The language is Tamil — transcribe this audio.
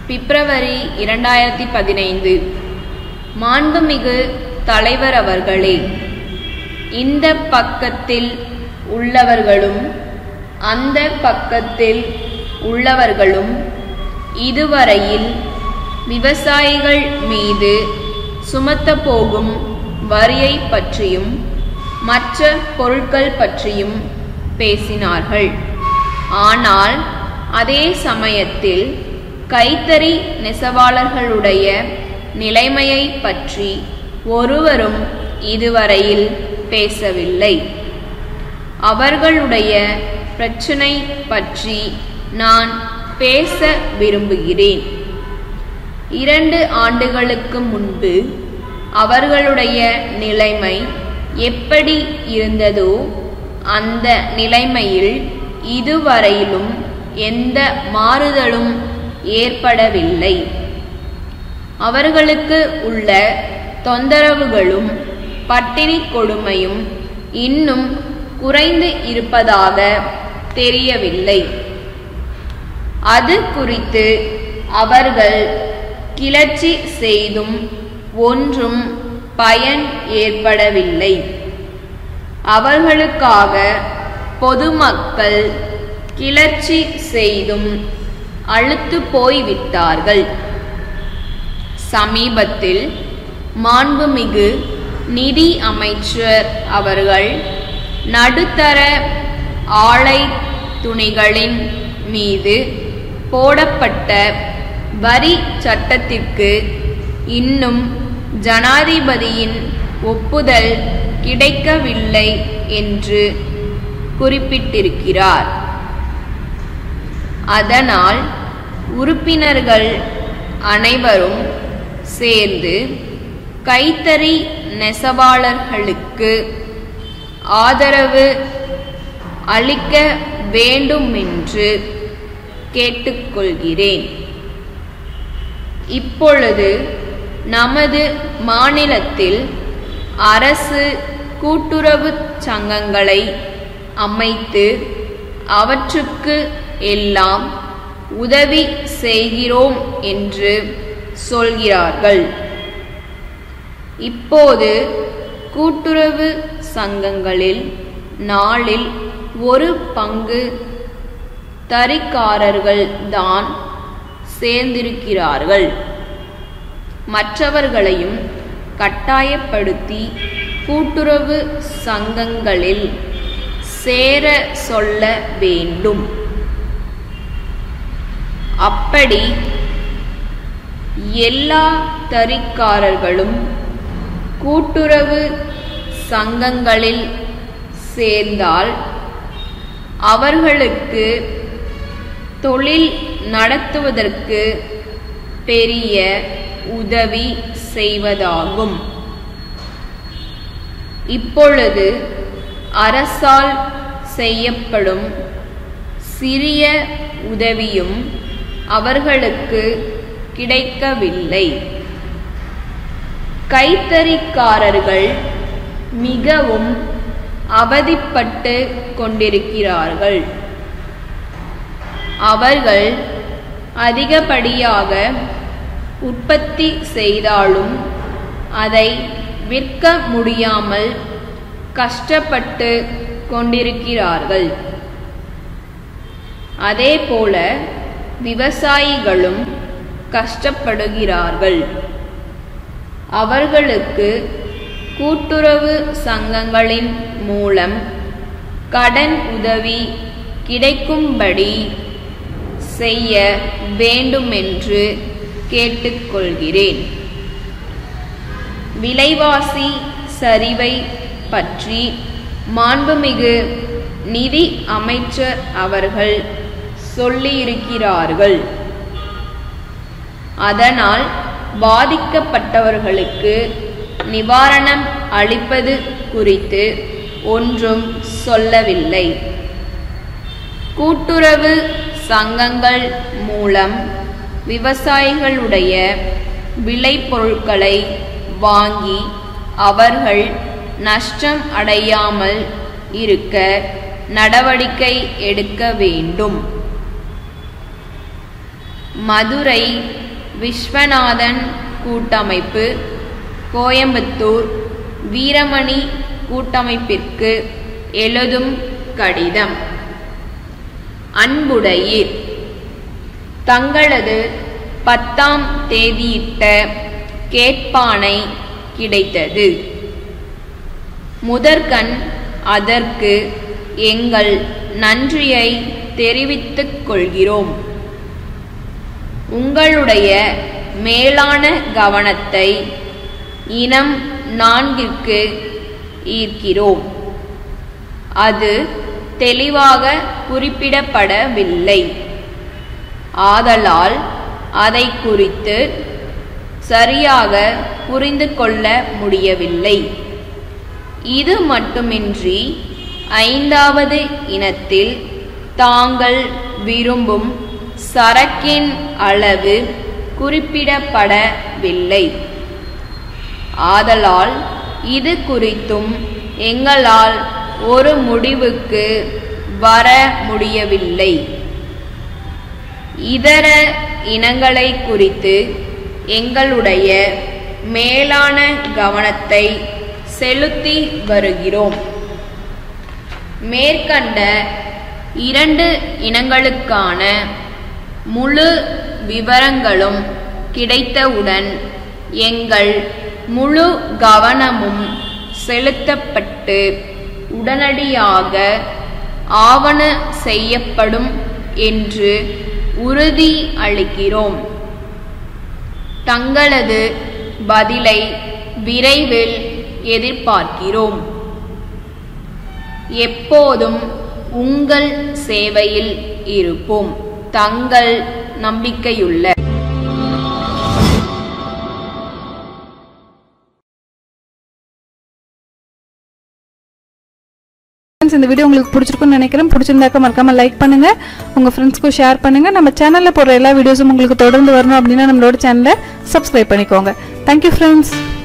பிப்ரவரி இரண்டாயிரத்தி பதினைந்து மாண்புமிகு தலைவர் அவர்களே இந்த பக்கத்தில் உள்ளவர்களும் அந்த பக்கத்தில் உள்ளவர்களும் இதுவரையில் விவசாயிகள் மீது சுமத்தப் போகும் வரியை பற்றியும் மற்ற பொருட்கள் பற்றியும் பேசினார்கள் ஆனால் அதே சமயத்தில் கைத்தறி நெசவாளர்களுடைய நிலைமையை பற்றி ஒருவரும் இதுவரையில் பேசவில்லை அவர்களுடைய பிரச்சனை பற்றி நான் பேச விரும்புகிறேன் இரண்டு ஆண்டுகளுக்கு முன்பு அவர்களுடைய நிலைமை எப்படி இருந்ததோ அந்த நிலைமையில் இதுவரையிலும் எந்த மாறுதலும் ஏற்படவில்லை அவர்களுக்கு உள்ள தொந்தரவுகளும் பட்டினி கொடுமையும் இன்னும் குறைந்து இருப்பதாக தெரியவில்லை அது குறித்து அவர்கள் கிளர்ச்சி செய்தும் ஒன்றும் பயன் ஏற்படவில்லை அவர்களுக்காக பொதுமக்கள் கிளர்ச்சி செய்தும் அழுத்து போய்விட்டார்கள் சமீபத்தில் மாண்புமிகு நிதி அமைச்சர் அவர்கள் நடுத்தர ஆலை துணிகளின் மீது போடப்பட்ட வரி சட்டத்திற்கு இன்னும் ஜனாதிபதியின் ஒப்புதல் கிடைக்கவில்லை என்று குறிப்பிட்டிருக்கிறார் அதனால் உறுப்பினர்கள் அனைவரும் சேர்ந்து கைத்தறி நெசவாளர்களுக்கு ஆதரவு அளிக்க வேண்டுமென்று கேட்டுக்கொள்கிறேன் இப்பொழுது நமது மாநிலத்தில் அரசு கூட்டுறவு சங்கங்களை அமைத்து அவற்றுக்கு எல்லாம் உதவி செய்கிறோம் என்று சொல்கிறார்கள் இப்போது கூட்டுறவு சங்கங்களில் நாளில் ஒரு பங்கு தறிக்காரர்கள் தான் சேர்ந்திருக்கிறார்கள் மற்றவர்களையும் கட்டாயப்படுத்தி கூட்டுறவு சங்கங்களில் சேர சொல்ல வேண்டும் அப்படி எல்லா தறிக்காரர்களும் கூட்டுறவு சங்கங்களில் சேர்ந்தால் அவர்களுக்கு தொழில் நடத்துவதற்கு பெரிய உதவி செய்வதாகும் இப்பொழுது அரசால் செய்யப்படும் சிறிய உதவியும் அவர்களுக்கு கிடைக்கவில்லை கைத்தறிக்காரர்கள் மிகவும் அவதிப்பட்டு கொண்டிருக்கிறார்கள் அவர்கள் அதிகப்படியாக உற்பத்தி செய்தாலும் அதை விற்க முடியாமல் கஷ்டப்பட்டு கொண்டிருக்கிறார்கள் அதேபோல விவசாயிகளும் கஷ்டப்படுகிறார்கள் அவர்களுக்கு கூட்டுறவு சங்கங்களின் மூலம் கடன் உதவி கிடைக்கும்படி செய்ய வேண்டுமென்று கேட்டுக்கொள்கிறேன் விலைவாசி சரிவை பற்றி மாண்புமிகு நிதி அமைச்சர் அவர்கள் சொல்லியிருக்கிறார்கள் அதனால் பாதிக்கப்பட்டவர்களுக்கு நிவாரணம் அளிப்பது குறித்து ஒன்றும் சொல்லவில்லை கூட்டுறவு சங்கங்கள் மூலம் விவசாயிகளுடைய விளைபொருட்களை வாங்கி அவர்கள் நஷ்டம் அடையாமல் இருக்க நடவடிக்கை எடுக்க வேண்டும் மதுரை விஸ்வநாதன் கூட்டமைப்பு கோயம்புத்தூர் வீரமணி கூட்டமைப்பிற்கு எழுதும் கடிதம் அன்புடையீர் தங்களது பத்தாம் தேதியிட்ட கேட்பானை கிடைத்தது முதற்கண் அதற்கு எங்கள் நன்றியை தெரிவித்துக் கொள்கிறோம் உங்களுடைய மேலான கவனத்தை இனம் நான்கிற்கு ஈர்க்கிறோம் அது தெளிவாக குறிப்பிடப்படவில்லை ஆதலால் அதை குறித்து சரியாக புரிந்து கொள்ள முடியவில்லை இது மட்டுமின்றி ஐந்தாவது இனத்தில் தாங்கள் விரும்பும் சரக்கின் அளவு குறிப்பிடப்படவில்லை ஆதலால் இது குறித்தும் எங்களால் ஒரு முடிவுக்கு வர முடியவில்லை இதர இனங்களை குறித்து எங்களுடைய மேலான கவனத்தை செலுத்தி வருகிறோம் மேற்கண்ட இரண்டு இனங்களுக்கான முழு விவரங்களும் கிடைத்தவுடன் எங்கள் முழு கவனமும் செலுத்தப்பட்டு உடனடியாக ஆவண செய்யப்படும் என்று உறுதி அளிக்கிறோம் தங்களது பதிலை விரைவில் எதிர்பார்க்கிறோம் எப்போதும் உங்கள் சேவையில் இருப்போம் தங்கள் நம்பிக்கையுள்ள ஃப்ரெண்ட்ஸ் இந்த வீடியோ உங்களுக்கு பிடிச்சிருக்குன்னு நினைக்கிறேன் பிடிச்சிருந்தாக்க மறக்காம லைக் பண்ணுங்க உங்க ஃப்ரெண்ட்ஸ்க்கும் ஷேர் பண்ணுங்க நம்ம சேனல்ல போடுற எல்லா வீடியோஸும் உங்களுக்கு தொடர்ந்து வரணும் அப்படின்னா நம்மளோட சேனலை சப்ஸ்கிரைப் பண்ணிக்கோங்க தேங்க்யூ ஃப்ரெண்ட்ஸ்